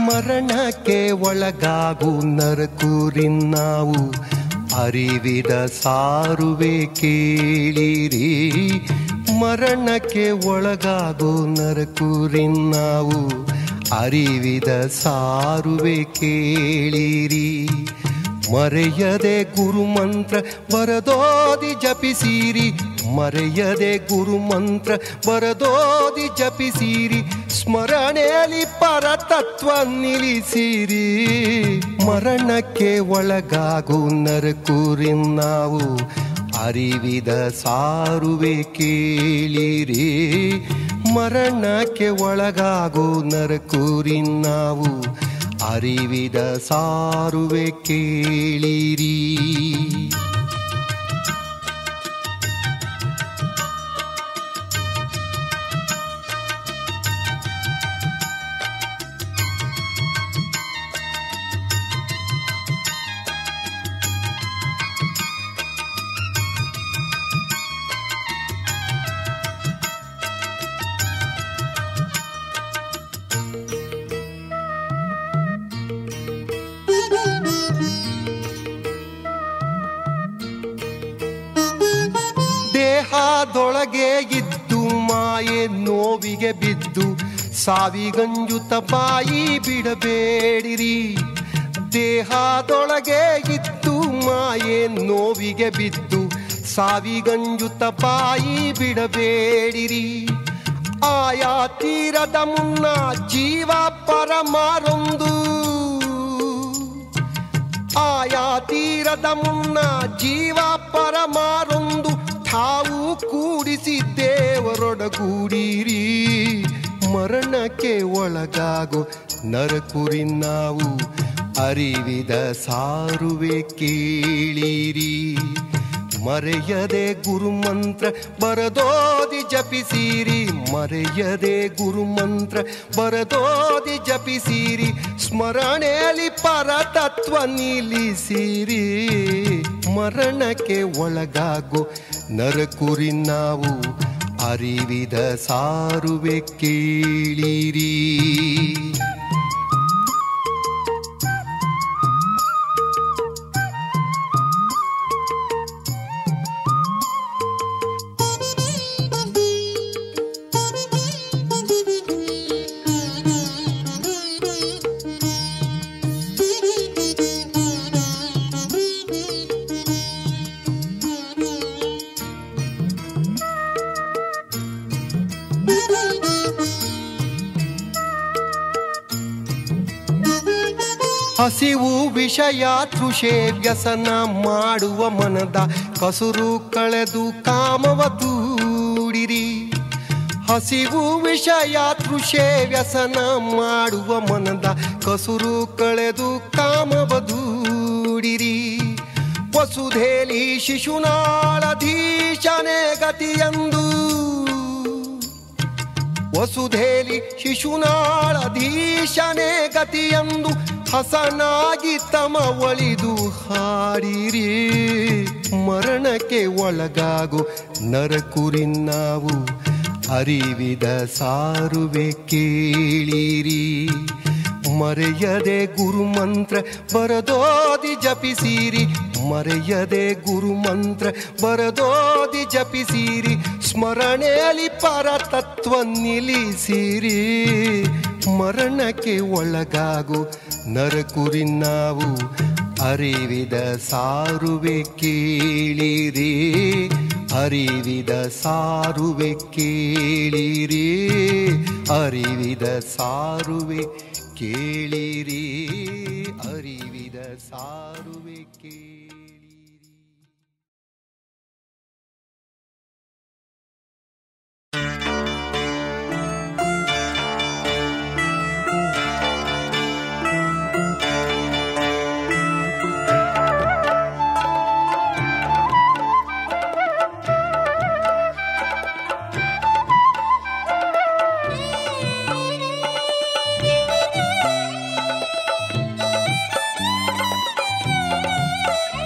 ಮರಣಕ್ಕೆ ಒಳಗಾಗು ನರಕೂರಿನ್ನಾವು ಅರಿವಿದ ಸಾರುವೆ ಕೇಳಿರಿ ಮರಣಕ್ಕೆ ಒಳಗಾಗು ನರಕೂರಿನ್ನಾವು ಅರಿವಿದ ಸಾರುವೆ ಕೇಳಿರಿ ಮರೆಯದೆ ಗುರುಮಂತ್ರ ಬರದೋದಿ ಜಪಿಸಿರಿ ಮರೆಯದೆ ಗುರುಮಂತ್ರ ಬರದೋದಿ ಜಪಿಸಿರಿ ಸ್ಮರಣೆಯಲ್ಲಿ ಪರತತ್ವ ನಿಲ್ಲಿಸಿರಿ ಮರಣಕ್ಕೆ ಒಳಗಾಗು ನರಕೂರಿ ನಾವು ಅರಿವಿದ ಸಾರುವೆ ಕೇಳಿರಿ ಮರಣಕ್ಕೆ ಒಳಗಾಗು ನರಕೂರಿ ನಾವು ಅರಿವಿದ ಸಾರುವೆ ಕೇಳಿರಿ ದೇಹದೊಳಗೆ ಇದ್ದು ಮಾಯೆ ನೋವಿಗೆ ಬಿದ್ದು ಸಾವಿಗಂಜುತ ಬಾಯಿ ಬಿಡಬೇಡಿರಿ ದೇಹದೊಳಗೆ ಇದ್ದು ಮಾಯೆ ನೋವಿಗೆ ಬಿದ್ದು ಸಾವಿಗಂಜುತ ಬಾಯಿ ಬಿಡಬೇಡಿರಿ ಆಯಾ ತೀರದ ಮುನ್ನ ಜೀವ ಪರಮಾರೊಂದು ಆಯಾ ತೀರದ ಮುನ್ನ ಜೀವ ಪರಮಾರೊಂದು ತಾವು ಕೂಡಿಸಿ ದೇವರೊಡಗೂಡಿರಿ ಮರಣಕ್ಕೆ ಒಳಗಾಗೋ ನರಕುರಿ ನಾವು ಅರಿವಿದ ಸಾರುವೆ ಕೇಳಿರಿ ಮರೆಯದೆ ಗುರುಮಂತ್ರ ಬರದೋದಿ ಜಪಿಸಿರಿ ಮರೆಯದೆ ಗುರುಮಂತ್ರ ಬರದೋದಿ ಜಪಿಸಿರಿ ಸ್ಮರಣೆಯಲ್ಲಿ ಪರತತ್ವ ನಿಲ್ಲಿಸಿರಿ ಮರಣಕ್ಕೆ ಒಳಗಾಗೋ ನರಕುರಿ ನಾವು ಅರಿವಿದ ಸಾರುವೆ ಕೇಳಿರಿ ಹಸಿವು ವಿಷಯ ತೃಷೆ ವ್ಯಸನ ಮಾಡುವ ಮನದ ಕಸುರು ಕಳೆದು ಕಾಮವ ದೂಡಿರಿ ಹಸಿವು ವಿಷಯ ತೃಷೆ ವ್ಯಸನ ಮಾಡುವ ಮನದ ಕಸುರು ಕಳೆದು ಕಾಮವ ದೂಡಿರಿ ವಸುಧೇಲಿ ಶಿಶುನಾಳಧೀಶನೇ ಗತಿಯಂದು ವಸುಧೇಲಿ ಶಿಶುನಾಳಧೀಶನೇ ಗತಿಯಂದು ಹಸನಾಗಿ ತಮ ಒಳಿದು ಹಾಡಿರಿ ಮರಣಕ್ಕೆ ಒಳಗಾಗು ನರಕುರಿ ನಾವು ಅರಿವಿದ ಸಾರುವೆ ಕೇಳಿರಿ ಮರೆಯದೆ ಗುರುಮಂತ್ರ ಬರದೋದಿ ಜಪಿಸಿರಿ ಮರೆಯದೆ ಗುರುಮಂತ್ರ ಬರದೋದಿ ಜಪಿಸಿರಿ ಸ್ಮರಣೆಯಲ್ಲಿ ಪರತತ್ವ ನಿಲ್ಲಿಸಿರಿ ಮರಣಕ್ಕೆ ಒಳಗಾಗು ನರಕುರಿ ನಾವು ಅರಿವಿದ ಸಾರುವೆ ಕೇಳಿರಿ ಅರಿವಿದ ಸಾರುವೆ ಕೇಳಿರಿ ಅರಿವಿದ ಸಾರುವೆ ಕೇಳಿರಿ ಅರಿವಿದ ಸಾರುವೆ ಕೇಳಿರಿ Thank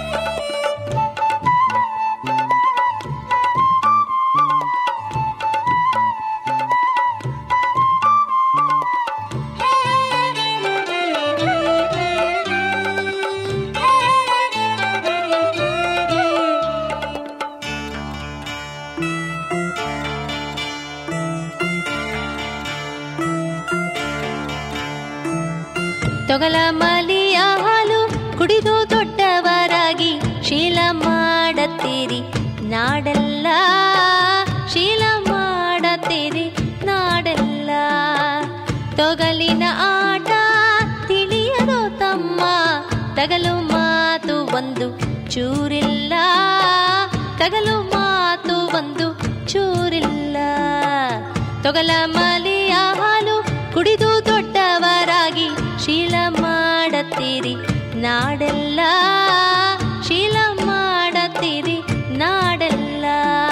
ತೊಗಲ ಮಲಿಯ ಹಾಲು ಕುಡಿದು ದೊಡ್ಡವರಾಗಿ ಶೀಲ ಮಾಡತ್ತೀರಿ ನಾಡೆಲ್ಲ ಶೀಲ ಮಾಡತ್ತೀರಿ ನಾಡೆಲ್ಲ ತೊಗಲಿನ ಆಟ ತಿಳಿಯದು ತಮ್ಮ ತಗಲು ಮಾತು ಒಂದು ಚೂರಿಲ್ಲ ತಗಲು ಮಾತು ಒಂದು ಚೂರಿಲ್ಲ ತೊಗಲ ಮಲಿಯ ಹಾಲು ಕುಡಿದು ದೊಡ್ಡವರಾಗಿ ಶೀಲ ಮಾಡತ್ತೀರಿ ನಾಡೆಲ್ಲ ಶೀಲ ಮಾಡತ್ತೀರಿ ನಾಡೆಲ್ಲ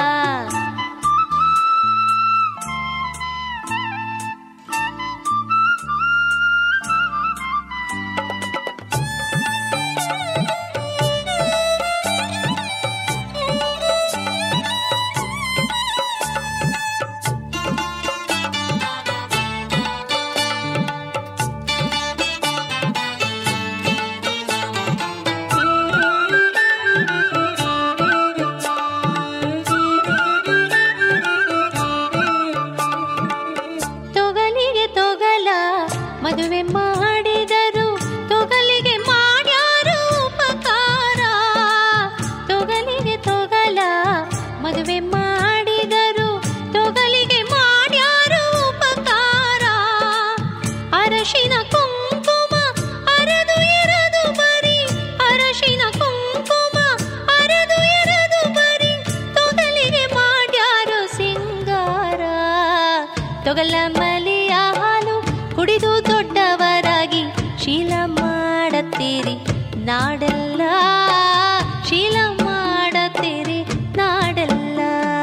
ತೊಗಲಿಗೆ ತೊಗಲ ಮದುವೆ ಮಾಡಿದರು ತೊಗಲಿಗೆ ಮಾಡ್ಯಾರು ಉಪಕಾರ ತೊಗಲಿಗೆ ತೊಗಲ ಮದುವೆ ಮಾಡಿದರು ತೊಗಲಿಗೆ ಮಾಡ್ಯಾರು ಉಪಕಾರ ಅರಶಿನ ಕುಂಕುಮ ಅರದು ಇರದು ಬರಿ ಅರಶಿನ ಕುಂಕುಮ ಅರದು ಇರದು ಬರಿ ತೊಗಲಿಗೆ ಮಾಡ್ಯಾರು ಸಿಂಗಾರ ತೊಗಲ ಮಲಿಯ ಹಾಲು ಕುಡಿದು ದೊಡ್ಡವರಾಗಿ ಶೀಲ ಮಾಡತ್ತೀರಿ ನಾಡೆಲ್ಲ ಶೀಲ ಮಾಡತ್ತೀರಿ ನಾಡೆಲ್ಲ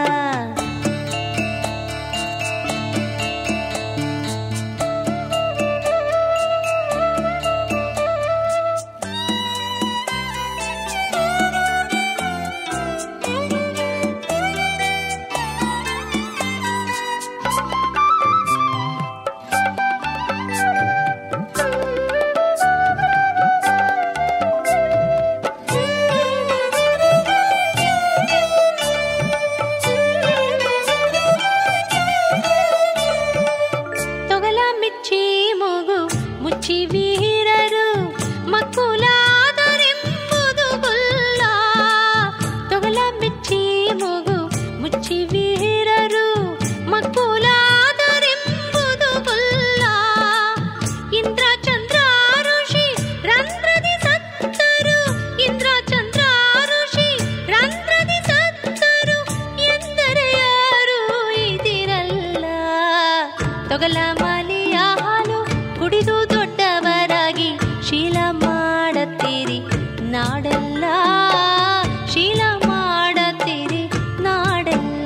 ತೊಗಲ ಮಿಚ್ಚಿ ಮೂಗು ಮುಚ್ಚಿ ವೀರರು ಮಕ್ಕುಲಾದರೆಂಬುದು ಗುಲ್ಲ ತೊಗಲ ಮಿಚ್ಚಿ ಮೂಗು ಮುಚ್ಚಿ ವೀರರು ಮಕ್ಕುಲಾದರೆಂಬುದು ಗುಲ್ಲ ಇಂದ್ರ ಚಂದ್ರ ಋಷಿ ರಂಧ್ರದಿ ಸತ್ತರು ಇಂದ್ರ ಚಂದ್ರ ಋಷಿ ರಂಧ್ರದಿ ಸತ್ತರು ಎಂದರೆ ಯಾರು ಇದಿರಲ್ಲ ತೊಗಲ ಮಾಲಿಯ ಹಾಲು ಕುಡಿದು ದೊಡ್ಡವರಾಗಿ ಶೀಲ ಮಾಡತ್ತೀರಿ ನಾಡೆಲ್ಲ ಶೀಲ ಮಾಡತ್ತೀರಿ ನಾಡೆಲ್ಲ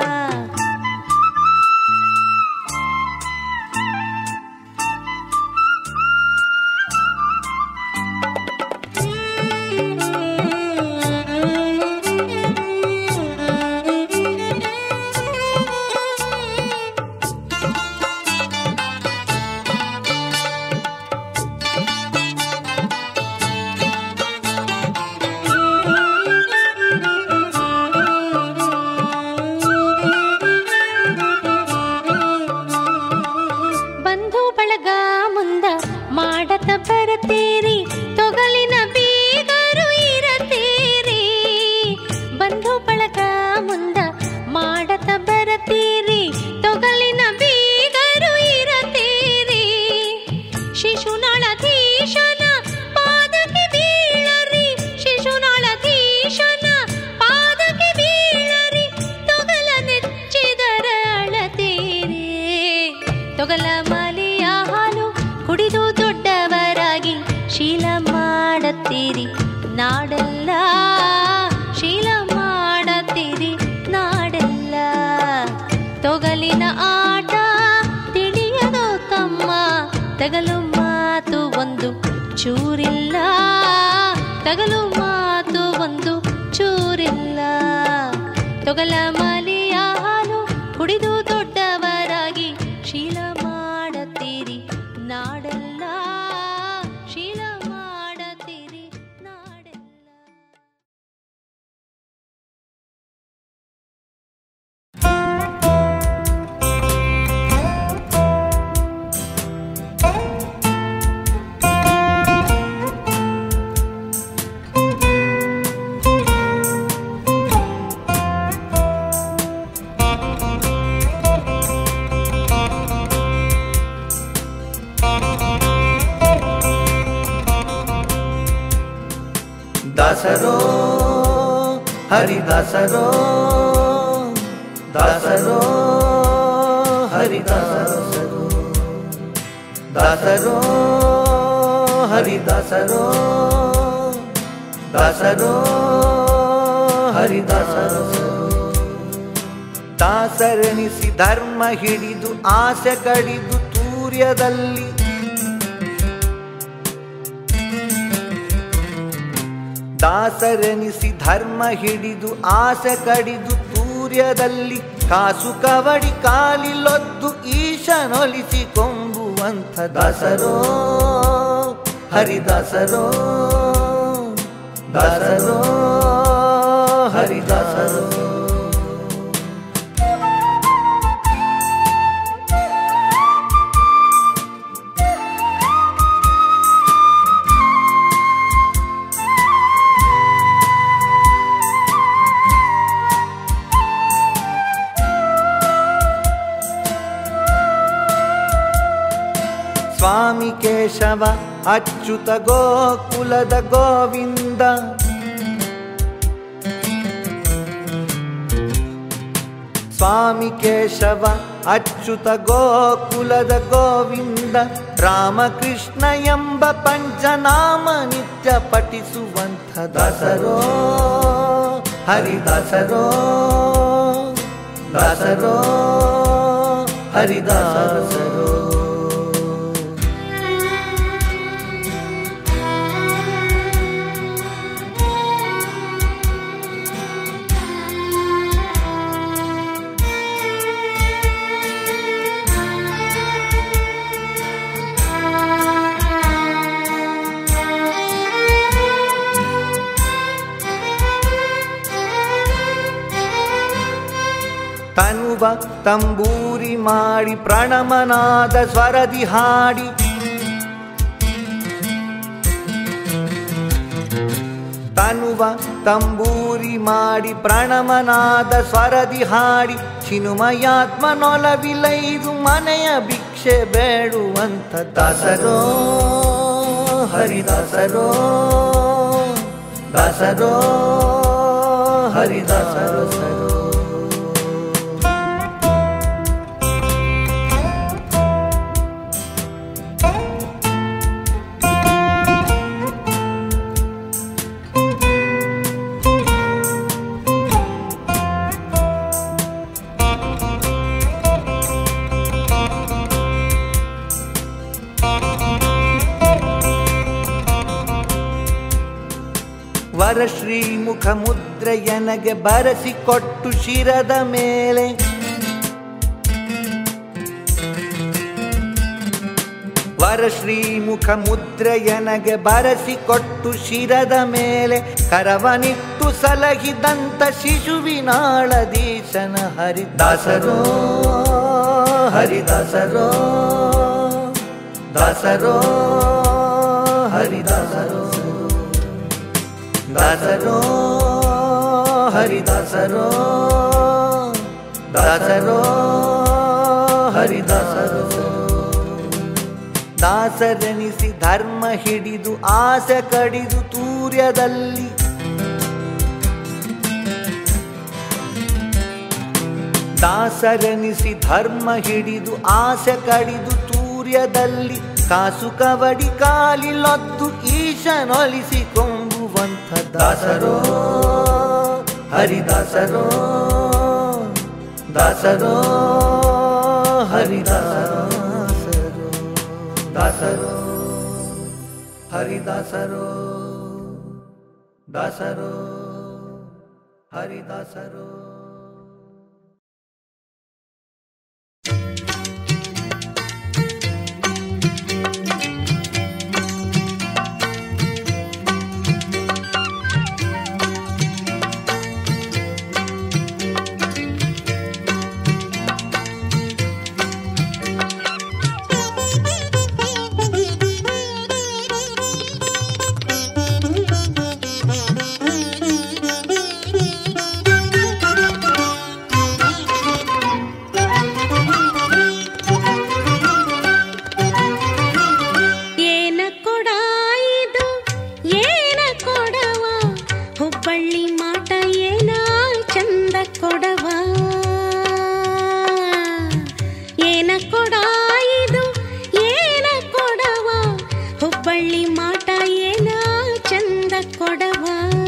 ಬಂಧು ಬಳಗ ಮುಂದ ಮಾಡತ ಬರತೀರಿ ತೊಗಲಿನ ಬೀಗರು ಇರತೀರಿ ಬಂಧು ಬಳಗ ಮುಂದ ಮಾಡತ ಬರತೀರಿ ತೊಗಲಿನ ಬೀಗರು ಇರತೀರಿ ಶಿಶುನಾಳಧೀಶನ ಪಾದಕ್ಕೆ ಬೀಳರಿ ಶಿಶುನಾಳಧೀಶನ ಪಾದಕ್ಕೆ ಬೀಳರಿ ತೊಗಲ ನೆಚ್ಚಿದರ ಅಳತೀರಿ ತೊಗಲ ಮಾಲಿಯ ಹಾಲು ಕುಡಿದು ದೊಡ್ಡವರಾಗಿ ಶೀಲ ಮಾಡತ್ತೀರಿ ನಾಡೆಲ್ಲ ಶೀಲ ಮಾಡತ್ತೀರಿ ನಾಡೆಲ್ಲ ತೊಗಲಿನ ಆಟ ತಿಳಿಯದು ತಮ್ಮ ತಗಲು ಮಾತು ಒಂದು ಚೂರಿಲ್ಲ ತಗಲು ಮಾತು ಒಂದು ಚೂರಿಲ್ಲ ತೊಗಲ ಮಾಲಿಯ ಹಾಲು ಕುಡಿದು ದೊಡ್ಡವರಾಗಿ ಶೀಲ ಮಾಡತ್ತೀರಿ ನಾಡೆಲ್ಲ ಶೀಲ ಮಾಡತ್ತೀರಿ ನಾಡೆಲ್ಲ Thank ದಾಸರೋ ಹರಿದಾಸರೋ ದಾಸರೋ ಹರಿದಾಸರೋ ದಾಸರೋ ಹರಿದಾಸರೋ ದಾಸರೋ ಹರಿದಾಸರೋ ದಾಸರೆನಿಸಿ ಧರ್ಮ ಹಿಡಿದು ಆಸೆ ಕಡಿದು ತೂರ್ಯದಲ್ಲಿ ದಾಸರೆನಿಸಿ ಧರ್ಮ ಹಿಡಿದು ಆಸೆ ಕಡಿದು ತೂರ್ಯದಲ್ಲಿ ಕಾಸು ಕವಡಿ ಕಾಲಿಲೊದ್ದು ಈಶನೊಲಿಸಿ ಕೊಂಬುವಂಥ ದಾಸರೋ ಹರಿದಾಸರೋ ದಾಸರೋ ಹರಿದಾಸರೋ ಸ್ವಾಮಿ ಕೇಶವ ಅಚ್ಯುತ ಗೋಕುಲದ ಗೋವಿಂದ ಸ್ವಾಮಿ ಕೇಶವ ಅಚ್ಯುತ ಗೋಕುಲದ ಗೋವಿಂದ ರಾಮಕೃಷ್ಣ ಎಂಬ ಪಂಚನಾಮ ನಿತ್ಯ ಪಠಿಸುವಂಥ ದಾಸರೋ ಹರಿದಾಸರೋ ದಾಸರೋ ಹರಿದಾಸರೋ ತನುವ ತಂಬೂರಿ ಮಾಡಿ ಪ್ರಣಮನಾದ ಸ್ವರದಿ ಹಾಡಿ ತನುವ ತಂಬೂರಿ ಮಾಡಿ ಪ್ರಣಮನಾದ ಸ್ವರದಿ ಹಾಡಿ ಚಿನುಮಯಾತ್ಮನೊಲವಿಲೈದು ಮನೆಯ ಭಿಕ್ಷೆ ಬೇಡುವಂಥ ದಾಸರೋ ಹರಿದಾಸರೋ ದಾಸರೋ ಹರಿದಾಸರೋ ಸರೋ ವರಶ್ರೀ ಮುಖ ಮುದ್ರೆಯನಗೆ ಬರೆಸಿಕೊಟ್ಟು ಶಿರದ ಮೇಲೆ ವರಶ್ರೀ ಮುಖ ಮುದ್ರೆಯನಗೆ ಬರೆಸಿಕೊಟ್ಟು ಶಿರದ ಮೇಲೆ ಕರವನಿಟ್ಟು ಸಲಹಿದಂತ ಶಿಶುವಿನಾಳದೀಶನ ಹರಿದಾಸರೋ ಹರಿದಾಸರೋ ದಾಸರೋ ಹರಿದಾಸರೋ ದಾಸರೋ ಹರಿದಾಸರೋ ದಾಸರೋ ಹರಿದಾಸರೋ ದಾಸರೆನಿಸಿ ಧರ್ಮ ಹಿಡಿದು ಆಸೆ ಕಡಿದು ತೂರ್ಯದಲ್ಲಿ ದಾಸರೆನಿಸಿ ಧರ್ಮ ಹಿಡಿದು ಆಸೆ ಕಡಿದು ತೂರ್ಯದಲ್ಲಿ ಕಾಸು ಕವಡಿ ಕಾಲಿಲೊದ್ದು ಈಶನೊಲಿಸಿ ಕೊಂಬುವಂಥ ದಾಸರೋ ಹರಿದಾಸರೋ ದಾಸರೋ ಹರಿದಾಸರೋ ದಾಸರೋ ಹರಿದಾಸರೋ ದಾಸರೋ ಹರಿದಾಸರೋ Thank you. ಕೊಡ ಇದು ಏನ ಕೊಡವ ಹುಬ್ಬಳ್ಳಿ ಮಾಟ ಏನ ಚಂದ ಕೊಡವ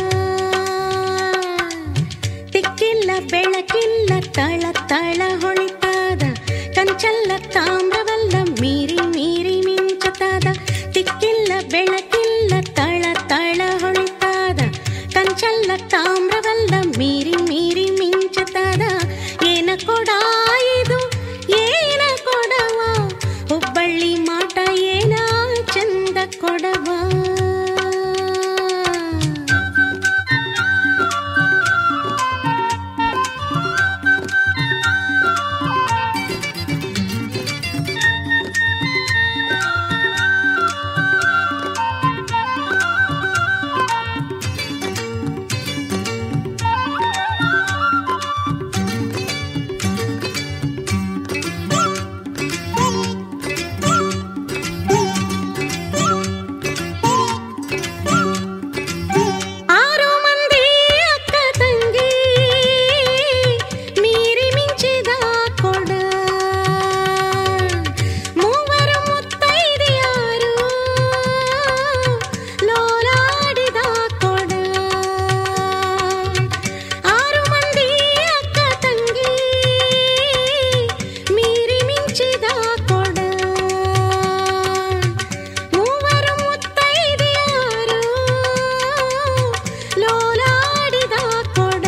ತಿಕ್ಕಿಲ್ಲ ಬೆಳಕಿಲ್ಲ ತಳ ತಳ ಹೊಳಿತಾದ ಕಂಚಲ್ಲ ತಾಮ್ರವಲ್ಲ ಮೀರಿ ಮೀರಿ ಮಿಂಚತಾದ ತಿಕ್ಕಿಲ್ಲ ಬೆಳಕಿಲ್ಲ ತಳ ತಳ ಹೊಳಿತಾದ ಕಂಚಲ್ಲ ತಾಮ್ರವಲ್ಲ ಮೀರಿ ಮೀರಿ ಮಿಂಚತಾದ ಏನ ಕೊಡ ಇದು ಏನ ಕೊಡವ ಹುಬ್ಬಳ್ಳಿ ಮಾಟ ಏನ ಚಂದ ಕೊಡವ ಆರು ಮಂದಿ ಅಕ್ಕ ತಂಗಿ ಮೀರಿ ಮಿಂಚಿದ ಕೊಡ ಮೂವರು ಮುತ್ತೈದೆಯಾರು ಲೋಲಾಡಿದ ಕೊಡ ಆರು ಮಂದಿ ಅಕ್ಕ ತಂಗಿ ಮೀರಿ ಮಿಂಚಿದ ಕೊಡ ಮೂವರು ಮುತ್ತೈದೆಯಾರು ಲೋಲಾಡಿದ ಕೊಡ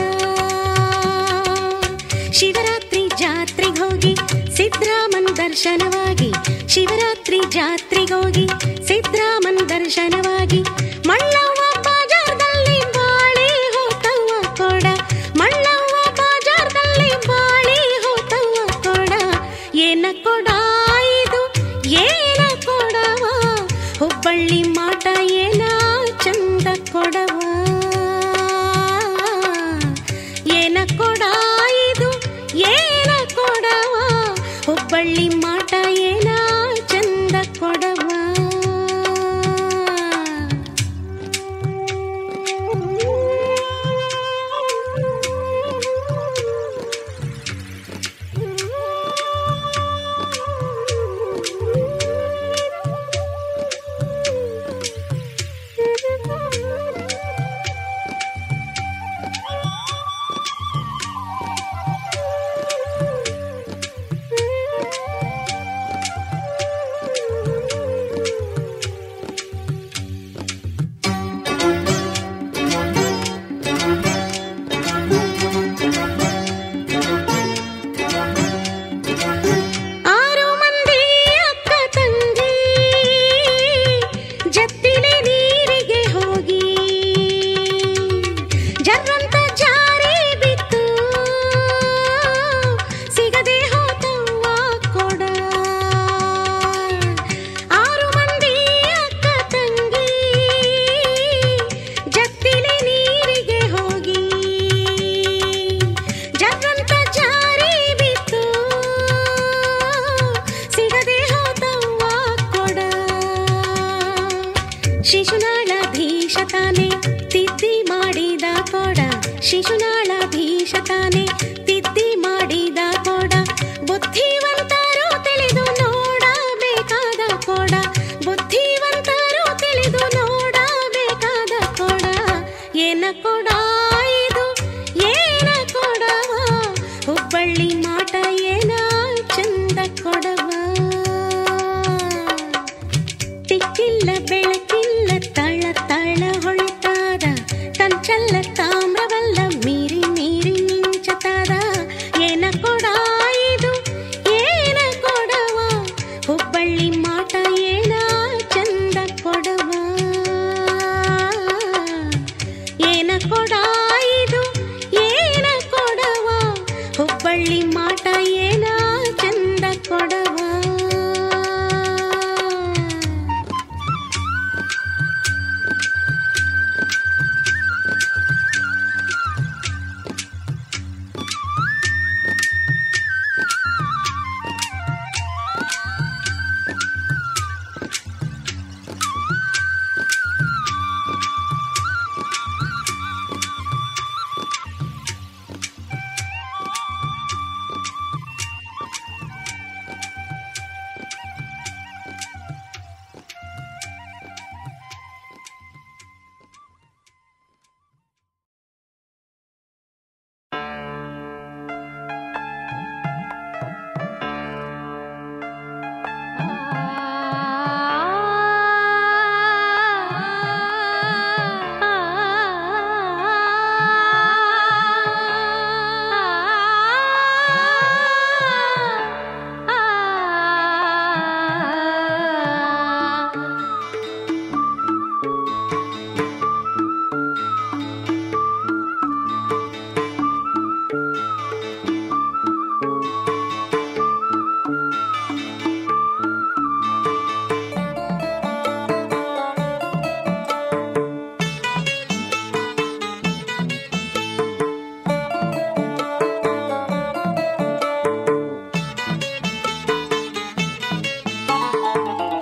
ಶಿವರಾತ್ರಿ ಜಾತ್ರೆಗೋಗಿ ಸಿದ್ರಾಮನ್ ದರ್ಶನವಾಗಿ ಶಿವರಾತ್ರಿ ಜಾತ್ರೆಗೋಗಿ ಸಿದ್ರಾಮನ್ ದರ್ಶನವಾಗಿ ಮಳ್ಳವ್ವ ಬಾಜಾರ್ದಲ್ಲಿ ಬಾಳಿ ಹೋತವ್ವ ಕೊಡ ಮಳ್ಳವ್ವ ಬಾಜಾರ್ದಲ್ಲಿ ಬಾಳಿ ಹೋತವ್ವ ಕೊಡ ಏನ ಕೊಡ ಇದು ಏನ ಕೊಡವ ಹುಬ್ಬಳ್ಳಿ ಮಾಟ ಏನ ಚಂದ ಕೊಡವ ಏನ ಕೊಡ ಇದು ಏನ ಕೊಡವ ಹುಬ್ಬಳ್ಳಿ ಮಾಟ ಏನ ಚಂದ ಕೊಡವ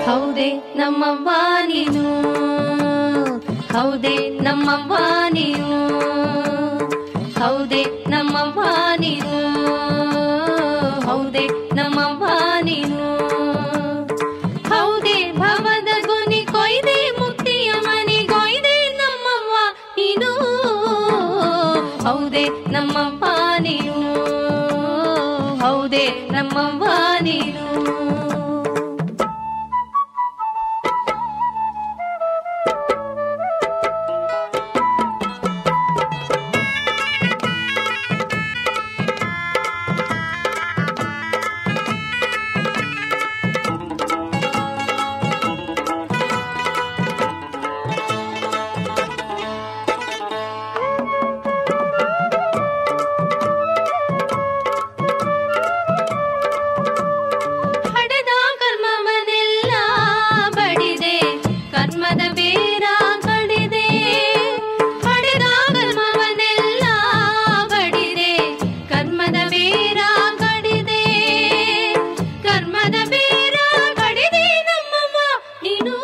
ಹೌದೇ ನಮ್ಮವ್ವ ನೀನು ಹೌದೇ ನಮ್ಮವ್ವ ನೀನು ಹೌದೇ ನಮ್ಮವ್ವ ನೀನು ಹೌದೇ ನಮ್ಮವ್ವ ನೀನು ಹೌದೇ ಭವದ ಗುನಿ ಕೊಯ್ದೆ ಮುಕ್ತಿಯ ಮನೆಗೊಯ್ದೆ ನಮ್ಮವ್ವ ನೀನು ಹೌದೇ ನಮ್ಮವ್ವ ನೀನು ಹೌದೇ ನಮ್ಮವ್ವ ನೀನು ಹಡೆದ ಕರ್ಮವನೆಲ್ಲ ಬಡಿದೆ ಕರ್ಮದ ಬೇರ ಕಡಿದೆ ಹಡೆದ ಕರ್ಮವನೆಲ್ಲ ಬಡಿದೆ ಕರ್ಮದ ಬೇರ ಕಡಿದೆ ಕರ್ಮದ ಬೇರ ಕಡಿದೆ ನಮ್ಮವ್ವ ನೀನು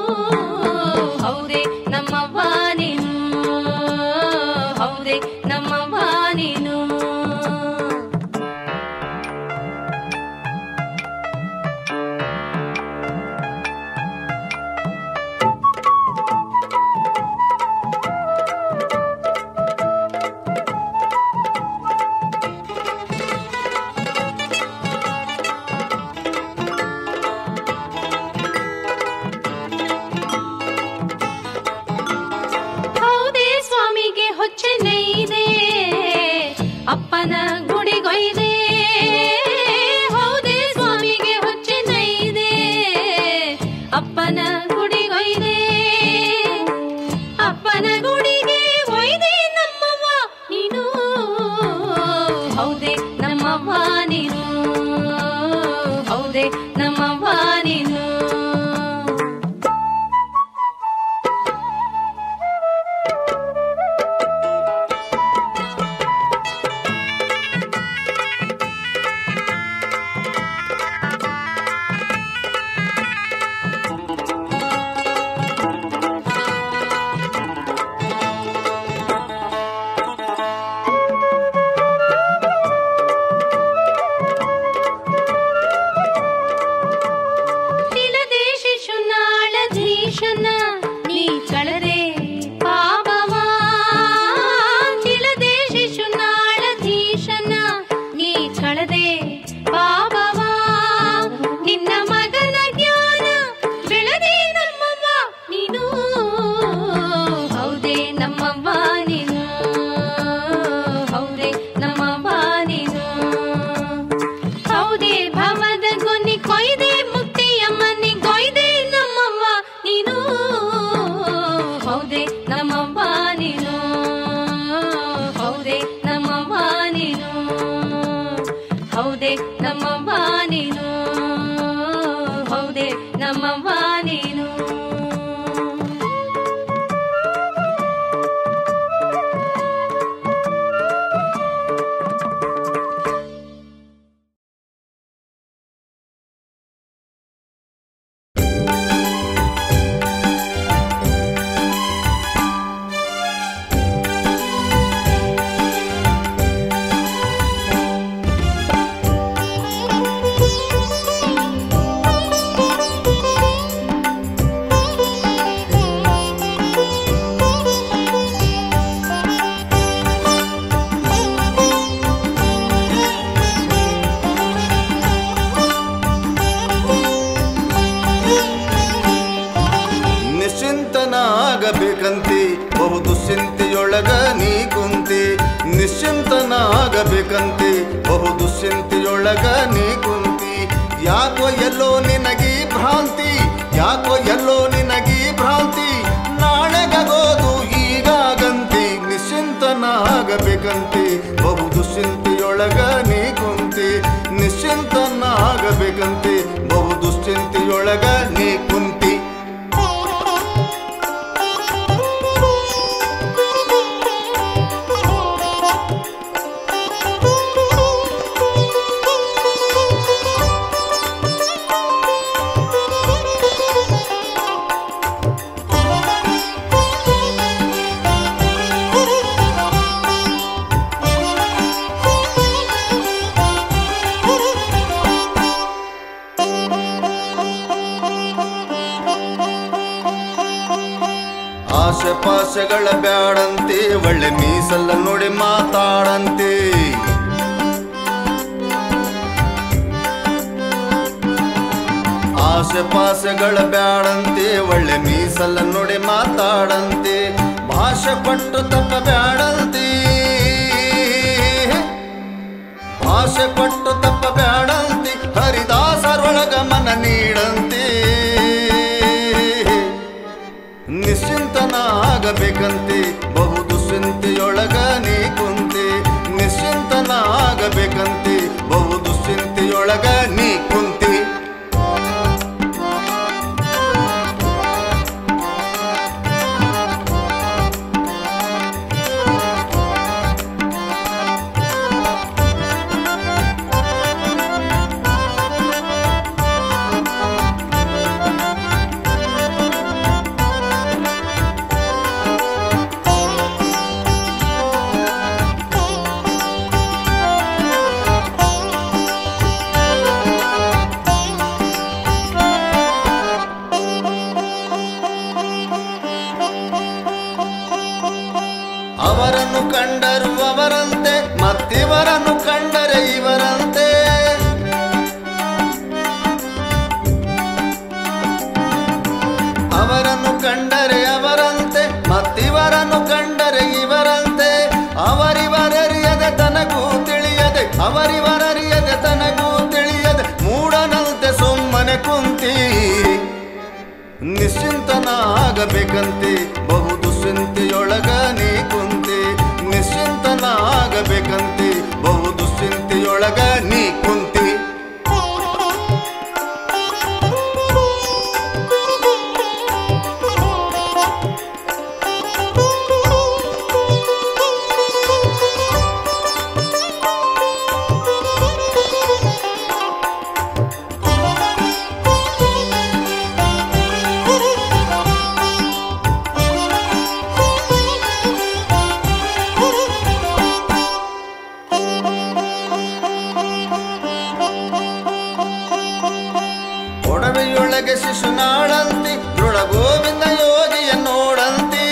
ಹೌದೇ ನಮ್ಮವ್ವ ನೀನು ಹೌದೇ ನಮ್ಮವ್ವ ನೀನು ಹೌದೇ ಸ್ವಾಮಿಗೆ ಹೊಚ್ಚೆ ನೈದೆ ಅಪ್ಪನ ಗುಡಿಗೊಯ್ದೆ ಹೌದೇ ಸ್ವಾಮಿಗೆ ಹೊಚ್ಚೆ ನೈದೆ ಅಪ್ಪನ ಗುಡಿಗೊಯ್ದೆ ಅಪ್ಪನ ಗುಡಿಗೆ ಒಯ್ದೆ ನಮ್ಮವ್ವ ನೀನು ಹೌದೇ ನಮ್ಮವ್ವ ನೀನು ಹೌದೇ ನಮ್ಮವ್ವ ನೀನು ತಿಳದೆ ಶಿಶುನಾಳ ಧೀಶನ ನೀ ಕಳದೆ ಪಾಪವ ತಿಳದೆ ಶಿಶುನಾಳ ಧೀಶನ ನೀ ಕಳದೆ ಪಾಪವ ನಿನ್ನ ಮಗನ ಜ್ಞಾನ ಬೆಳೆದೆ ನಮ್ಮವ್ವ ನೀನು ಹೌದೇ ನಮ್ಮವ್ವ ನೀನು ಹೌದೇ ನಮ್ಮವ್ವ ನೀನು ಹೌದೇ ಭವದ ಗೊನಿ ಕೊಯ್ದೆ ಮುಕ್ತಿಯ ಮನೆ ಕೊಯ್ದೆ ನಮ್ಮವ್ವ ನೀನು ಹೌದೇ ನಮ್ಮವ್ವ ನೀನು ಹೌದೇ ನಮ್ಮವ್ವ ನೀನು ಹೌದೇ ನಮ್ಮವ್ವ ನೀನು ಹೌದೇ ನಮ್ಮವ್ವ ನೀನು ನಿಶ್ಚಿಂತನಾಗಬೇಕಂತೆ ಬಹು ದುಶ್ಚಿಂತೆಯೊಳಗ ನೀ ಕುಂತಿ ನಿಶ್ಚಿಂತನಾಗಬೇಕಂತೆ ಬಹು ದುಶ್ಚಿಂತೆಯೊಳಗ ನೀ ಕುಂತಿ ಯಾಕೋ ಎಲ್ಲೋ ನಿನಗೀ ಭ್ರಾಂತಿ ಯಾಕೋ ಎಲ್ಲೋ ನಿನಗೀ ಭ್ರಾಂತಿ ನಾಳೆಗಗೋದು ಈಗಾಗಂತಿ ನಿಶ್ಚಿಂತನಾಗಬೇಕಂತೆ ಬಹು ದುಶ್ಚಿಂತೆಯೊಳಗ ನೀ ಕುಂತಿ ನಿಶ್ಚಿಂತನಾಗಬೇಕಂತೆ ಬಹು ದುಶ್ಚಿಂತೆಯೊಳಗ ನೀ ಕುಂತಿ Thank you. ಆಸೆ ಪಾಸೆಗಳ ಬ್ಯಾಡಂತೆ ಒಳ್ಳೆ ಮೀಸಲ ನೋಡಿ ಮಾತಾಡಂತೆ ಆಸೆ ಪಾಸೆಗಳ ಬ್ಯಾಡಂತೆ ಒಳ್ಳೆ ಮೀಸಲ ನೋಡಿ ಮಾತಾಡಂತೆ ಭಾಷೆ ಪಟ್ಟು ತಪ್ಪ ಬ್ಯಾಡಂತೆ ಭಾಷೆ ಪಟ್ಟು ತಪ್ಪ ಬ್ಯಾಡಂತೆ ಹರಿದಾಸರೊಳಗ ಮನ ನೀಡಂತೆ ನಿಶ್ಚಿಂತನಾಗಬೇಕಂತೆ ಬಹುದು ಚಿಂತೆಯೊಳಗ ನೀ ಕುಂತೆ ನಿಶ್ಚಿಂತನಾಗಬೇಕಂತೆ ಬಹುದು ಚಿಂತೆಯೊಳಗ ನೀ ಕುಂತಿ ಅವರನ್ನು ಕಂಡರು ಅವರಂತೆ ಮತ್ತಿವರನ್ನು ಕಂಡರೆ ಇವರಂತೆ ಅವರನ್ನು ಕಂಡರೆ ಅವರಂತೆ ಮತ್ತಿವರನ್ನು ಕಂಡರೆ ಇವರಂತೆ ಅವರಿವರರಿಯದೆ ತನಗೂ ತಿಳಿಯದೆ ಅವರಿವರರಿಯದೆ ತನಗೂ ತಿಳಿಯದೆ ಮೂಡನಂತೆ ಸುಮ್ಮನೆ ಕುಂತಿ ನಿಶ್ಚಿಂತನಾಗಬೇಕಂತೆ ಬಹುದು ಚಿಂತೆಯೊಳಗ ನೀ ಕುಂತೆ ನಿಶ್ಚಿಂತನಾಗಬೇಕಂತೆ ಬಹುದು ಚಿಂತೆಯೊಳಗ ನೀ ಕುಂತಿ ಒಡವೆಯೊಳಗೆ ಶಿಶುನಾಳಂತಿ ದೃಢ ಗೋವಿಂದ ಯೋಗಿಯ ನೋಡಂತಿ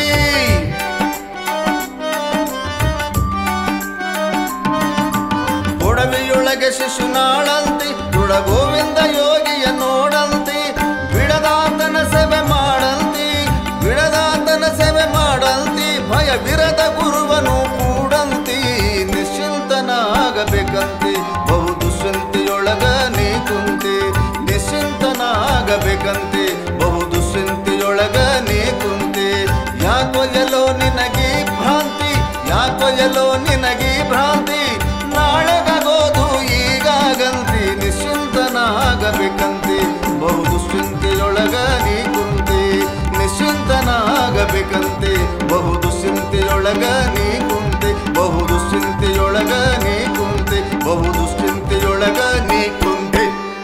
ಒಡವೆಯೊಳಗೆ ಶಿಶುನಾಳಂತಿ ದೃಢ ಗೋವಿಂದ ಯೋಗಿಯ ನೋಡಂತಿ ಬಿಡದಾತನ ಸೇವೆ ಮಾಡಂತಿ ಬಿಡದಾತನ ಸೇವೆ ಮಾಡಂತಿ ಭಯ ವಿರದ ಗುರುವನು ಕೂಡಂತಿ ನಿಶ್ಚಿಂತನಾಗಬೇಕಂತಿ ಬಹುದು ಚಿಂತೆಯೊಳಗ ನೀ ಕುಂತಿ ನಿಶ್ಚಿಂತನಾಗಬೇಕಂತೆ ಬಹುದು ಚಿಂತೆಯೊಳಗ ನೀ ಕುಂತಿ ಯಾಕೋ ಎಲ್ಲೋ ನಿನಗೆ ಭ್ರಾಂತಿ ಯಾಕೋ ಎಲ್ಲೋ ನಿನಗೆ ಭ್ರಾಂತಿ ನಾಳೆಗಾಗೋದು ಈಗಾಗಂತಿ ನಿಶ್ಚಿಂತನಾಗಬೇಕಂತೆ ಬಹುದು ಚಿಂತೆಯೊಳಗ ನೀ ಕುಂತಿ ನಿಶ್ಚಿಂತನಾಗಬೇಕಂತೆ ಬಹುದು ಚಿಂತೆಯೊಳಗ ನೀ ಕುಂತಿ ಬಹುದು ಚಿಂತೆಯೊಳಗ ನೀ ಕುಂತಿ ಬಹುದು ಚಿಂತೆಯೊಳಗ ನೀ ಕುಂತಿ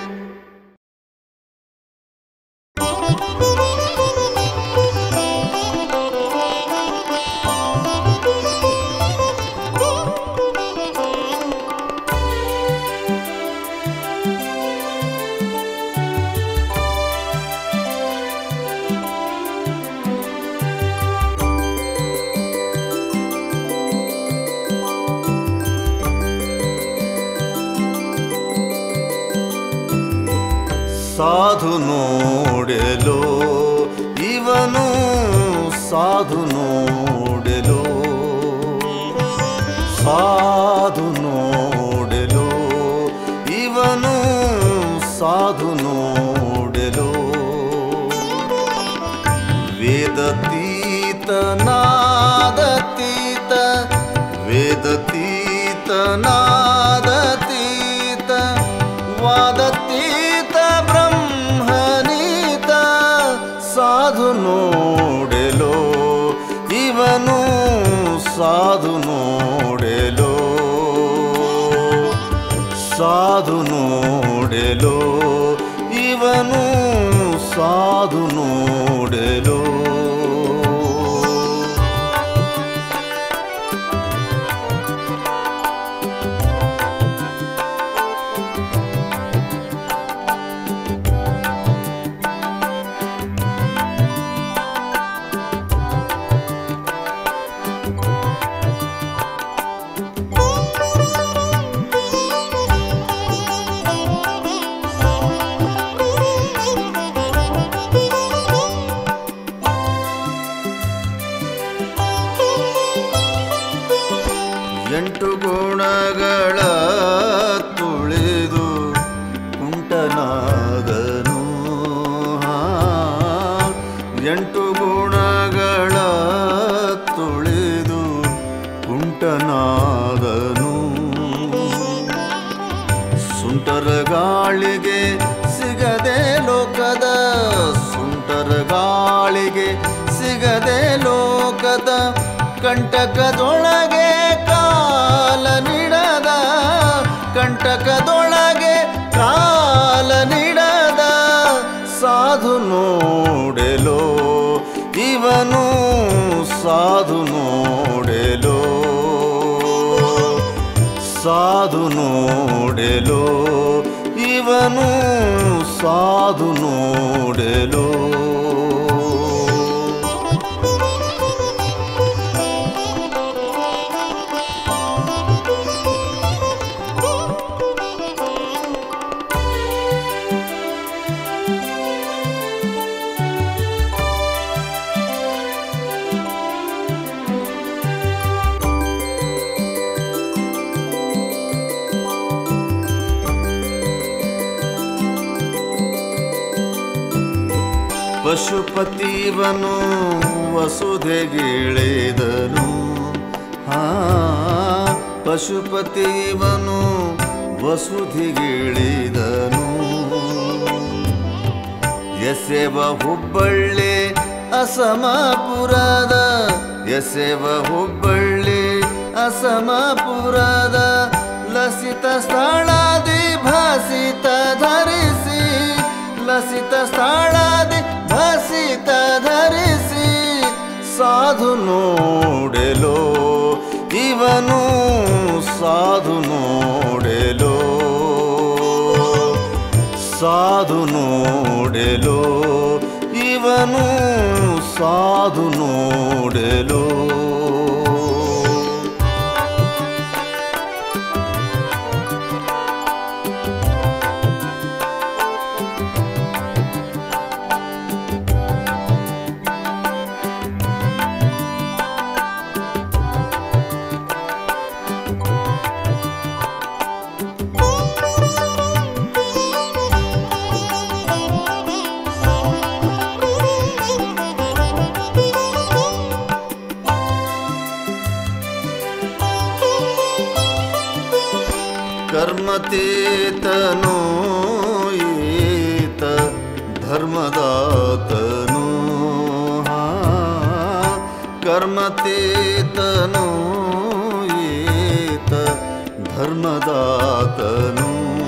ಸಾಧು ನೋಡೆಲೋ ಇವನು ಸಾಧು ನೋಡೆಲೋ ಸಾಧು ನೋಡೆಲೋ ಇವನು ಸಾಧು ನೋಡೆಲೋ ವೇದತೀತ ನಾದತೀತ ವೇದತೀತ ನಾದತೀತ ವಾದತೀತ ಬ್ರಹ್ಮನೀತ ಸಾಧು ನೋಡೆಲೋ ಇವನು ಸಾಧು ನೋಡೆಲೋ ಸಾಧು ನೋಡೆಲೋ ಇವನು ಸಾಧು ನೋಡೆಲೋ ಎಂಟು ಗುಣಗಳ ತುಳಿದು ಕುಂಟನಾದನು ಸುಂಟರ ಗಾಳಿಗೆ ಸಿಗದೆ ಲೋಕದ ಸುಂಟರ ಗಾಳಿಗೆ ಸಿಗದೆ ಲೋಕದ ಕಂಟಕದೊಳಗೆ ಕಾಲ ನಿಡದ ಕಂಟಕದೊಳಗೆ ಕಾಲ ನಿಡದ ಸಾಧು ನೋಡೆಲೋ ಇವನು ಸಾಧು ನೋಡೆಲೋ ಸಾಧು ನೋಡೆಲೋ ಇವನು ಸಾಧು ನೋಡೆಲೋ ಪಶುಪತಿವನು ವಸುಧೆಗಿಳಿದನು ಹಾ ಪಶುಪತಿವನು ವಸುಧಿಗಿಳಿದನು ಎಸೆವ ಹುಬ್ಬಳ್ಳಿ ಅಸಮಪುರದ ಎಸೆವ ಹುಬ್ಬಳ್ಳಿ ಅಸಮಪುರದ ಲಸಿತ ಸ್ಥಳದಿ ಭಾಸಿತ ಧರಿಸಿ ಲಸಿತ ಸ್ಥಳದಿ ಭಾಸಿತ ಧರಿಸಿ ಸಾಧು ನೋಡೆಲೋ ಇವನು ಸಾಧು ನೋಡೆಲೋ ಸಾಧು ನೋಡೆಲೋ ಇವನು ಸಾಧು ನೋಡೆಲೋ ಕರ್ಮತೀತನು ಈತ ಧರ್ಮದಾತನು ಹಾ. ಕರ್ಮತೀತನು ಈತ ಧರ್ಮದಾತನು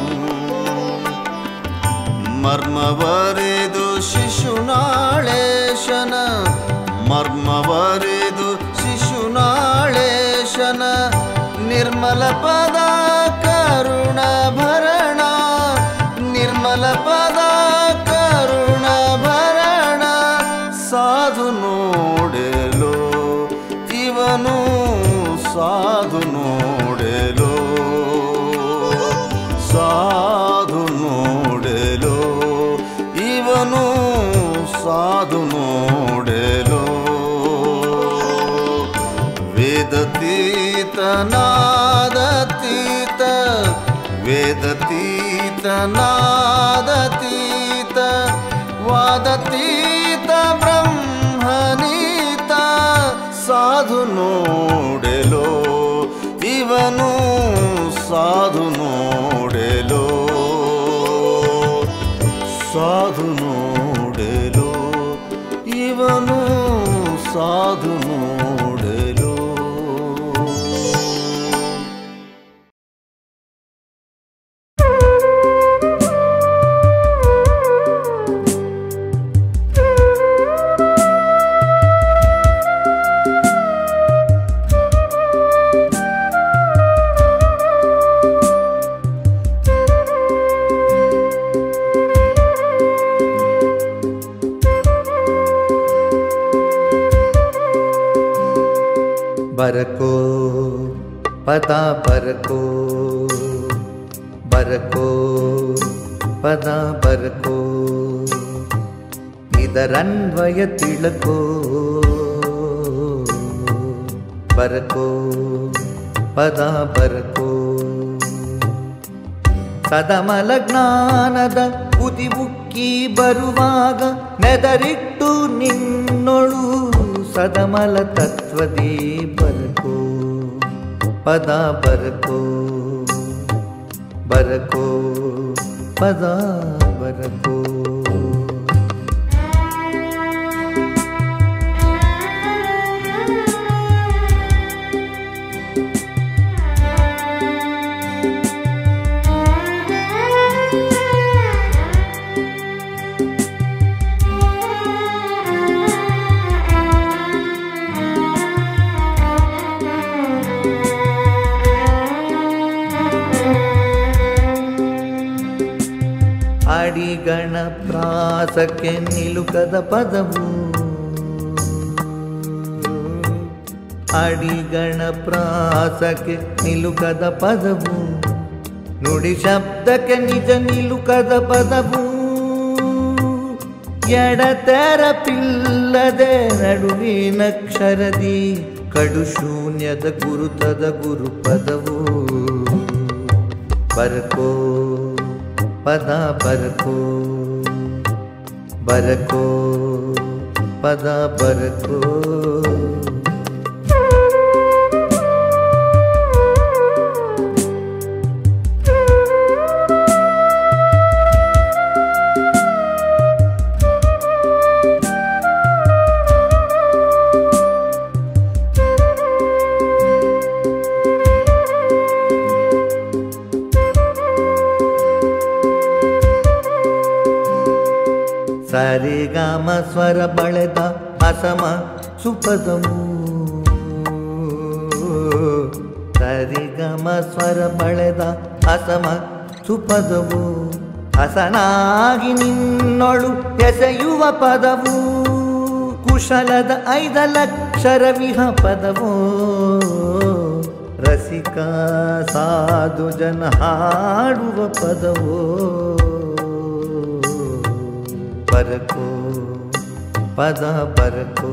ಮರ್ಮವರಿದು ಶಿಶುನಾಳೇಶನ ಮರ್ಮವರಿದು ಶಿಶುನಾಳೇಶನ ನಿರ್ಮಲ ಪದ ಕರುಣ ಭರಣ ನಿರ್ಮಲ ಪದ ಕರುಣ ಭರಣ ಸಾಧು ನೋಡೆಲೋ ಇವನು ಸಾಧು ನೋಡೆಲೋ ಸಾಧು ನೋಡೆಲೋ ಇವನು ಸಾಧು ನೋಡೆಲೋ ವೇದತೀತನಾದತೀತ ವೇದತೀತನಾದತೀತ ವಾದತೀತ ಬ್ರಹ್ಮನೀತ ಸಾಧು ನೋಡೆಲೋ ಇವನು ಸಾಧು ನೋಡೆಲೋ ಸಾಧು ನೋಡೆಲೋ ಇವನು ಸಾಧು ನೋಡೆಲೋ ಬರಕೋ ಪದ ಬರಕೋ ಬರಕೋ ಪದ ಬರಕೋ ಇದರನ್ವಯ ತಿಳಕೋ ಬರಕೋ ಪದ ಬರಕೋ ಸದಮಲ ಜ್ಞಾನದ ಉದಿ ಉಕ್ಕಿ ಬುಕ್ಕಿ ಬರುವಾಗ ನೆದರಿಟ್ಟು ನಿನ್ನೊಳು ಸದಮಲ ತತ್ವದೇ ಬರಕೋ ಪದ ಬರಕೋ ಬರಕೋ ಪದ ಬರಕೋ ಅಡಿಗಣ ಪ್ರಾಸಕ್ಕೆ ನಿಲುಕದ ಪದವು ಅಡಿಗಣ ಪ್ರಾಸಕ್ಕೆ ನಿಲುಕದ ಪದವು ನುಡಿ ಶಬ್ದಕ್ಕೆ ನಿಜ ನಿಲುಕದ ಪದವು ಎಡತೆರ ಪಿಲ್ಲದೆ ನಡುವಿನಕ್ಷರದಿ ಕಡು ಶೂನ್ಯದ ಗುರುತದ ಗುರುಪದವು ಬರಕೋ ಪದ ಬರಕೋ ಬರಕೋ ಪದ ಬರಕೋ ಸರಿಗಮ ಸ್ವರ ಬಳೆದ ಅಸಮ ಸುಪದವು ಸರಿಗಮ ಸ್ವರ ಬಳೆದ ಅಸಮ ಸುಪದವು ಹಸನಾಗಿ ನಿನ್ನೊಳು ಎಸೆಯುವ ಪದವು ಕುಶಲದ ಐದಲಕ್ಷರ ವಿಹ ಪದವು ರಸಿಕ ಸಾಧು ಜನ ಹಾಡುವ ಪದವು ಬರಕೋ ಪದ ಬರಕೋ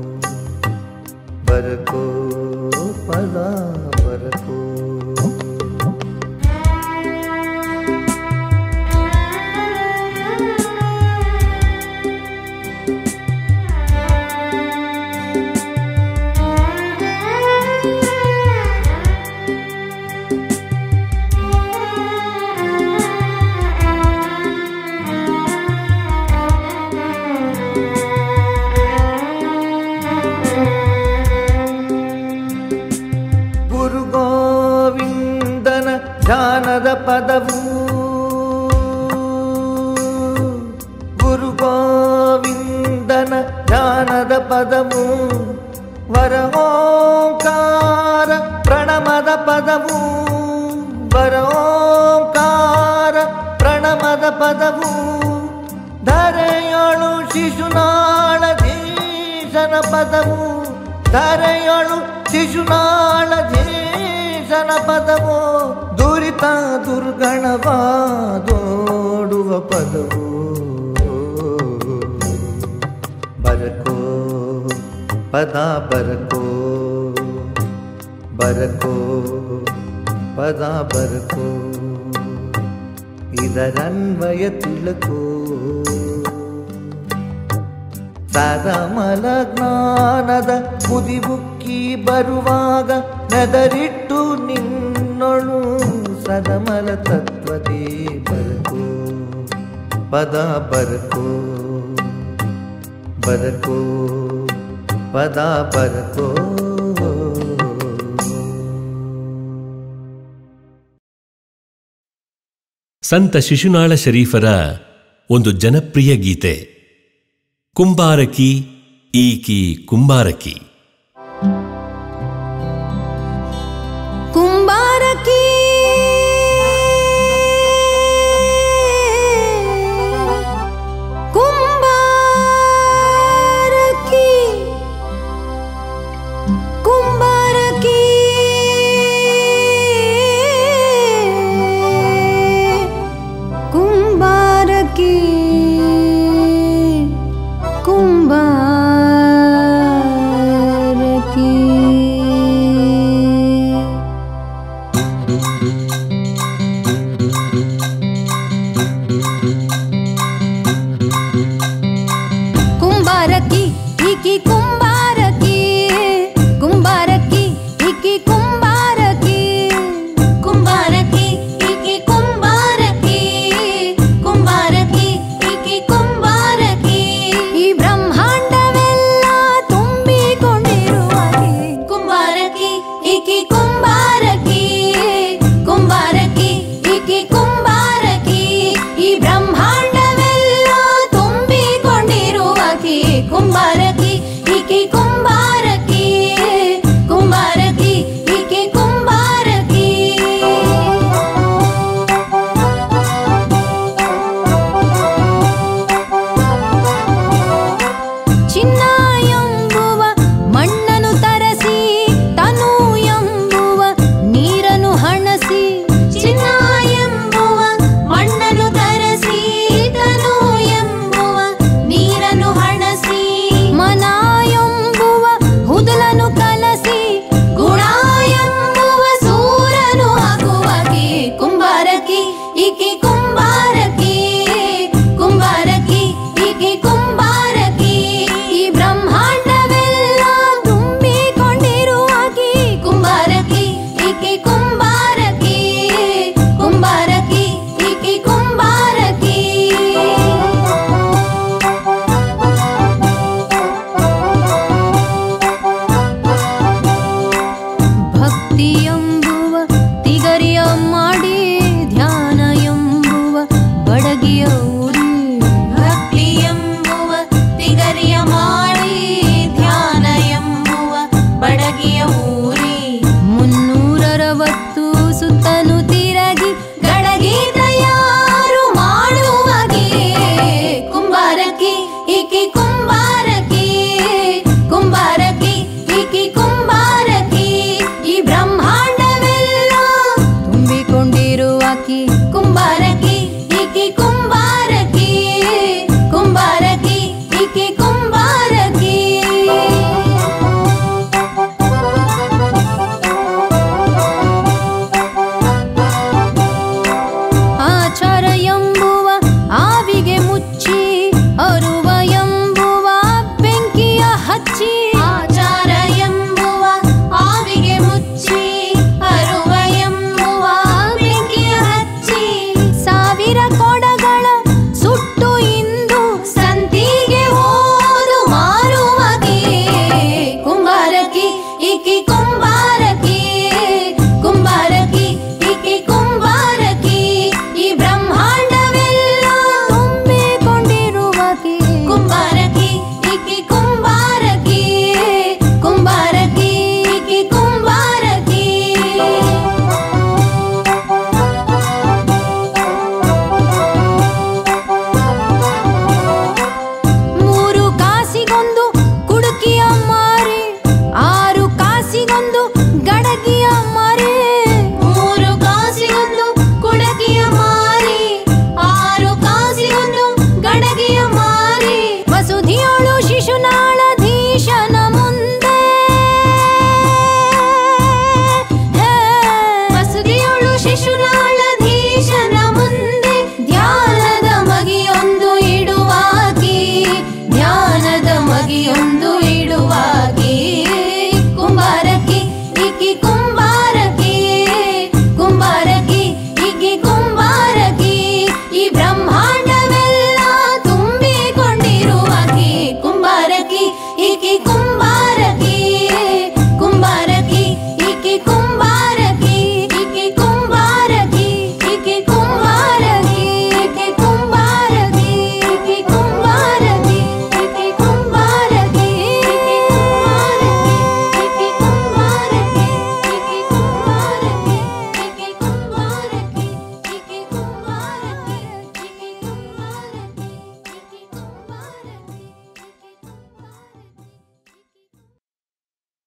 ಬರಕೋ ಪದ ಬರಕೋ ಗುರು ಗೋವಿಂದನ ಧ್ಯಾನದ ಪದವು ಗುರು ಗೋವಿಂದನ ಧ್ಯಾನದ ಪದವು ವರ ಓಂಕಾರ ಪ್ರಣಮದ ಪದವು ವರ ಓಂಕಾರ ಪ್ರಣಮದ ಪದವು ಧರೆಯೊಳು ಶಿಶುನಾಳ ಧೀಶನ ಪದವು ಧರೆಯೊಳು ಶಿಶುನಾಳ ಧೀಶನ ಪದವು ದುರಿತ ದುರ್ಗಣವಾದೋಡುವ ಪದವು ಬರಕೋ ಪದ ಬರಕೋ ಬರಕೋ ಪದ ಬರಕೋ ಇದರನ್ವಯ ತಿಳಕೋ ಸದಮಲ ಜ್ಞಾನದ ಮುದಿಬುಕ್ಕಿ ಬರುವಾಗ ನೆದರಿಟ್ಟು ನಿನ್ನೊಳು ಸದಮಲ ತತ್ವದೇ ಬರಕೋ ಪದ ಬರಕೋ ಬರಕೋ ಪದ ಬರಕೋ ಸಂತ ಶಿಶುನಾಳ ಶರೀಫರ ಒಂದು ಜನಪ್ರಿಯ ಗೀತೆ ಕುಂಬಾರಕಿ ಈಕಿ ಕುಂಬಾರಕಿ ಕುಂಬಾರಕಿ ಕುಂಬಾರಕಿ ಕುಂಬಾರಕಿ ಕುಂಬಾರಕಿ ಕುಂಬಾರಕಿ ಕುಂಬಾರಕಿ ಕುಂಬಾರಕಿ ಇಕಿ ಕುಂಬಾರಕಿ ಕುಂಬಾರಕಿ ಈಕೆ ಕುಂಬಾರಕಿ ಕುಂಬಾರಕಿ ಈಕೆ ಕುಂಬಾರಕಿ ಈ ಬ್ರಹ್ಮಾಂಡವೆಲ್ಲ ತುಂಬಿಕೊಂಡಿರುವಾಗೆ ಕುಂಬಾರಕಿ ಈಕೆ ಕುಂಬಾರಕಿ ಕುಂಬಾರಕಿ ಈಕೆ ಕುಂಬಾರಕಿ ಈ ಬ್ರಹ್ಮಾಂಡವೆಲ್ಲ ತುಂಬಿಕೊಂಡಿರುವಾಗೆ ಕುಂಬಾರಕಿ ಈಕೆ ಕುಂಬಾರಕಿ ಕುಂಬಾರಕಿ ಈಕೆ ಕುಂಬಾರಕಿ ಚಿನ್ನ ಎಂಬುವ ಮಣ್ಣನ್ನು ತರಸಿ ತನು ಎಂಬುವ ನೀರನ್ನು ಹಣಸಿ ಚಿನ್ನ ಎಂಬುವ ಮಣ್ಣನ್ನು ತರಸಿ ತನು ಎಂಬುವ ನೀರನ್ನು ಹಣಸಿ ಮನ ಎಂಬುವ ಹುದಲನ್ನು ಕಲಸಿ ಗುಣ ಎಂಬುವ ಸೂರನು ಆಗುವಗೆ ಕುಂಬಾರಕಿ ಈಕೆ ಕುಂಬಾರಕಿ ಕುಂಬಾರಕಿ ಈಕೆ ಕುಂಬಾರಕಿ ಈ ಬ್ರಹ್ಮಾಂಡವೆಲ್ಲ ತುಂಬಿಕೊಂಡಿರುವಾಗೆ ಕುಂಬಾರಕಿ ಈಕೆ ಕುಂಬಾರಕಿ ಕುಂಬಾರಕಿ ಈಕೆ ಕುಂಬಾರಕಿ ಭಕ್ತಿ ಎಂಬುವ ತಿಗರಿಯ ಮಾಡಿ ಧ್ಯಾನ ಎಂಬುವ ಬಡಗಿಯ ಊರಿ ಭಕ್ತಿ ಎಂಬುವ ತಿಗರಿಯ ಮಾಡಿ ಧ್ಯಾನ ಎಂಬುವ ಬಡಗಿಯ ಊರಿ ಮುನ್ನೂರರವತ್ತು ಸುತ್ತನು ತಿರಗಿ ಗಡಗಿ ತಯಾರು ಮಾಡುವಗೆ ಕುಂಬಾರಕಿ ಈಕೆ ಕುಂಬಾರಕಿ ಕುಂಬಾರಕಿ ಈಕೆ ಕುಂಬಾರಕಿ ಈ ಬ್ರಹ್ಮಾಂಡವೆಲ್ಲ ತುಂಬಿಕೊಂಡಿರುವಾಕಿ ಕುಂಬಾರಕಿ ಈಕೆ ಕುಂಬಾರಕಿ ಕುಂಬಾರಕಿ ಈಕೆ ಕುಂಬಾರಕಿ ಆಚಾರ ಎಂಬುವ ಆವಿಗೆ ಮುಚ್ಚಿ ಅರುವ ಎಂಬುವ ಬೆಂಕಿಯ ಹಚ್ಚಿ ಆಚಾರ ಎಂಬುವ ಆವಿಗೆ ಮುಚ್ಚಿ ಅರುವ ಎಂಬುವ ಬೆಂಕಿಯ ಹಚ್ಚಿ ಸಾವಿರ ಕೊಡಗಳ ಸುಟ್ಟು ಇಂದು ಸಂತಿಗೆ ಓದು ಮಾರುವಗೆ ಕುಂಬಾರಕಿ ಈಕೆ ಕುಂಬಾರಕಿ ಕುಂಬಾರಕಿ ಈಕೆ ಕುಂಬಾರಕಿ ಈ ಬ್ರಹ್ಮಾಂಡವೆಲ್ಲ ತುಂಬಿಕೊಂಡಿರುವಾಕಿ ಕುಂಬಾರಕಿ ಈಕೆ ಕುಂಬಾರಕಿ ಕುಂಬಾರಕಿ ಈಕೆ ಕುಂಬಾರಕಿ ಮೂರು ಕಾಸಿಗೊಂದು ಕುಡುಕಿಯ ಮಾರಿ ಆರು ಕಾಸಿಗೊಂದು ಗಡಗಿಯ ಮಾರಿ ಮೂರು ಕಾಸಿಗೊಂದು ಕುಡಗಿಯ ಮಾರಿ ಆರು ಕಾಸಿಗೊಂದು ಗಡಗಿಯ ಮಾರಿ ವಸುಧಿಯೋಳು ಶಿಶುನಾಳಧೀಶನ ಮುಂದೆ ಹೇ. ಮಸುದಿಯೋಳು ಶಿಶುನಾಳಧೀಶನ ಮುಂದೆ ಧ್ಯಾನದ ಮಗಿಯೊಂದು ಇಡುವಾಗಿ ಧ್ಯಾನದ ಮಗಿಯೊಂದು ಇಡುವಾಗಿ ಕುಂಬಾರಕಿ ಈಕಿ ಕುಂಬಾರಕಿ ಕುಂಬಾರಕಿ ಈಕಿ ಕುಂಬಾರಕಿ ಈ ಬ್ರಹ್ಮಾಂಡವೆಲ್ಲ ತುಂಬಿಕೊಂಡಿರುವಾಗಿ ಕುಂಬಾರಕಿ ಈಕಿ ಕುಂಬಾರಕಿ ಕುಂಬಾರಕಿ ಈಕಿ ಕುಂಬಾರಕಿ ಈಕಿ ಕುಂಬಾರಕಿ ಈಕಿ ಕುಂಬಾರಕಿ ಈಕಿ ಕುಂಬಾರಕಿ ಈಕಿ ಕುಂಬಾರಕಿ ಈಕಿ ಕುಂಬಾರಕಿ ಈಕಿ ಕುಂಬಾರಕಿ ಈಕಿ ಕುಂಬಾರಕಿ ಈಕಿ ಕುಂಬಾರಕಿ ಈಕಿ ಕುಂಬಾರಕಿ ಈಕಿ ಕುಂಬಾರಕಿ ಈಕಿ ಕುಂಬಾರಕಿ ಈಕಿ ಕುಂಬಾರಕಿ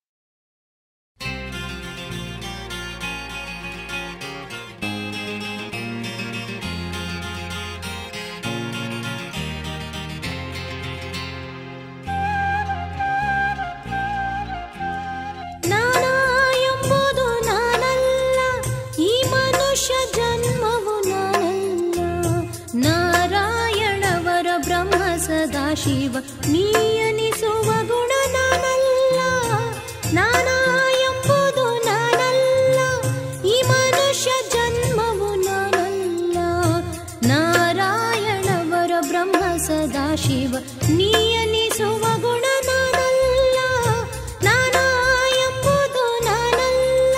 ನಾನಾ ಎಂಬುದು ನಾನಲ್ಲ ಈ ಮನುಷ್ಯ ಜನ್ಮವು ನಾನಲ್ಲ ನಾರಾಯಣವರ ಬ್ರಹ್ಮ ಸದಾಶಿವ ನೀ ಅನಿಸುವ ಗುಣ ನಾನಾ ಎಂಬುದು ನಾನಲ್ಲ ಈ ಮನುಷ್ಯ ಜನ್ಮವು ನಾನಲ್ಲ ನಾರಾಯಣವರ ಬ್ರಹ್ಮ ಸದಾಶಿವ ನೀಯನಿಸುವ ಗುಣ ನಾನಲ್ಲ ನಾನಾ ಎಂಬುದು ನಾನಲ್ಲ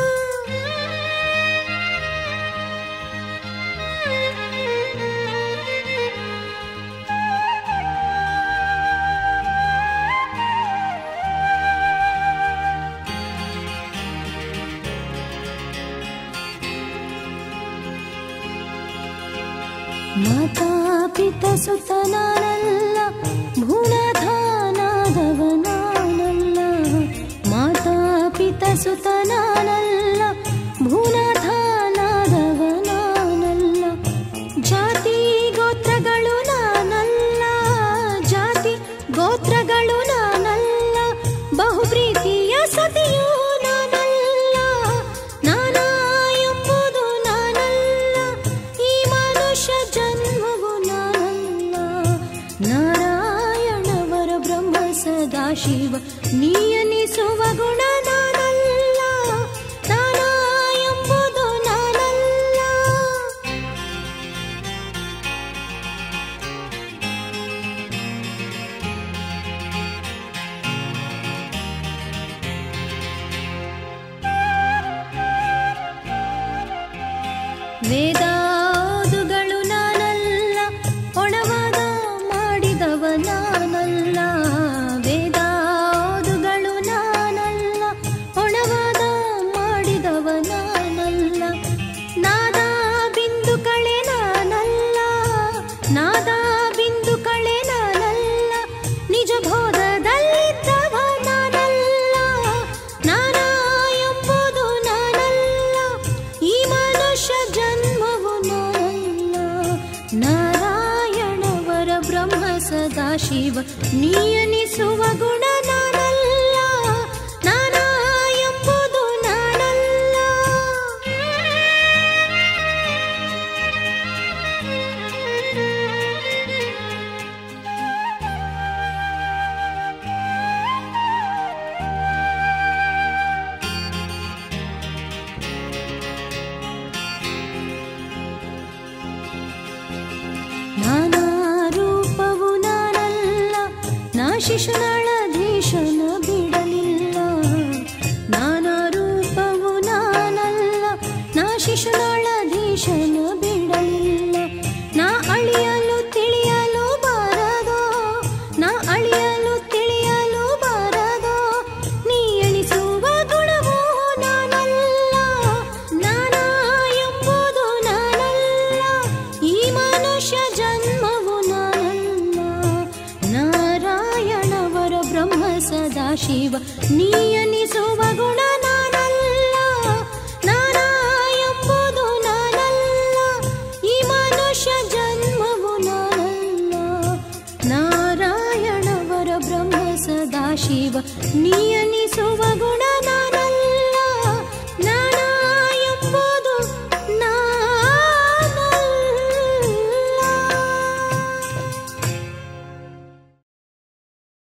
ಮಾತಾ ಪಿತ ಸುತ ನಾನಲ್ಲ ಭೂನಾಥಾನಾದವ ನಾನಲ್ಲ ಮಾತಾ ಪಿತ ಸುತ ನಾನಲ್ಲ ಭೂನಾಥಾನಾದವ ನಾನಲ್ಲ ಜಾತಿ ಗೋತ್ರಗಳು ನಾನಲ್ಲ ಜಾತಿ ಗೋತ್ರಗಳು ನಾನಲ್ಲ ಬಹು ಪ್ರೀತಿಯ ಸತಿಯೂ ನಾನಲ್ಲ ನಾನಾ ಎಂಬುದು ನಾನಲ್ಲ ಈ ಮನುಷ್ಯ ಜನ್ಮವು ನಾನಲ್ಲ ನಾರಾಯಣವರ ಬ್ರಹ್ಮ ಸದಾಶಿವ ನೀಯನಿಸುವ ಗುಣ ನಾನಲ್ಲ ನಾನಾ ಎಂಬುದು ನಾನಲ್ಲ ವೇದಾದುಗಳು ನಾನಲ್ಲ ಒಣವಾದ ಮಾಡಿದವ ನಾನಲ್ಲ ವೇದಾದುಗಳು ನಾನಲ್ಲ ಒಣವಾದ ಮಾಡಿದವ ನಾನಲ್ಲ ನಾದ ಬಿಂದು ಕಳೆ ನಾನಲ್ಲ ನಾದ ಬಿಂದು ಕಳೆ ನಾನಲ್ಲ ನಿಜ ಬೋಧದಲ್ಲಿದ್ದವ ನಾನಲ್ಲ ನಾನಾ ಎಂಬುದು ನಾನಲ್ಲ ಈ ಮನುಷ್ಯ ಜನ್ಮವು ನಾನಲ್ಲ ನಾರಾಯಣವರ ಬ್ರಹ್ಮ ಸದಾಶಿವ ನೀಯನಿಸುವ ಗುಣ ನಾನಲ್ಲ ನಾನಾ ಎಂಬುದು ನಾನಲ್ಲ ನಾನಾ ರೂಪವು ನಾನಲ್ಲ ನಾ ಶಿಶುನಾಳಧೀಶನ ಬಿಡಲಿಲ್ಲ ನಾನಾ ರೂಪವು ನಾನಲ್ಲ ನಾ ಶಿಶುನಾಳಧೀಶನ ಬಿಡಲಿಲ್ಲ ನಾ ಅಳಿಯಲು ತಿಳಿಯಲು ಬಾರದೋ ನಾ ಅಳಿಯಲು ತಿಳಿಯಲು ಬಾರದೋ ನೀ ಎಣಿಸುವ ಗುಣವೂ ನಾನಲ್ಲ ನಾನಾ ಎಂಬುದು ನಾನಲ್ಲ ಈ ಮನುಷ್ಯ ಜನ್ಮವು ನಾನಲ್ಲ ನಾರಾಯಣವರ ಬ್ರಹ್ಮ ಸದಾಶಿವ ನೀಯನಿಸುವ ಗುಣ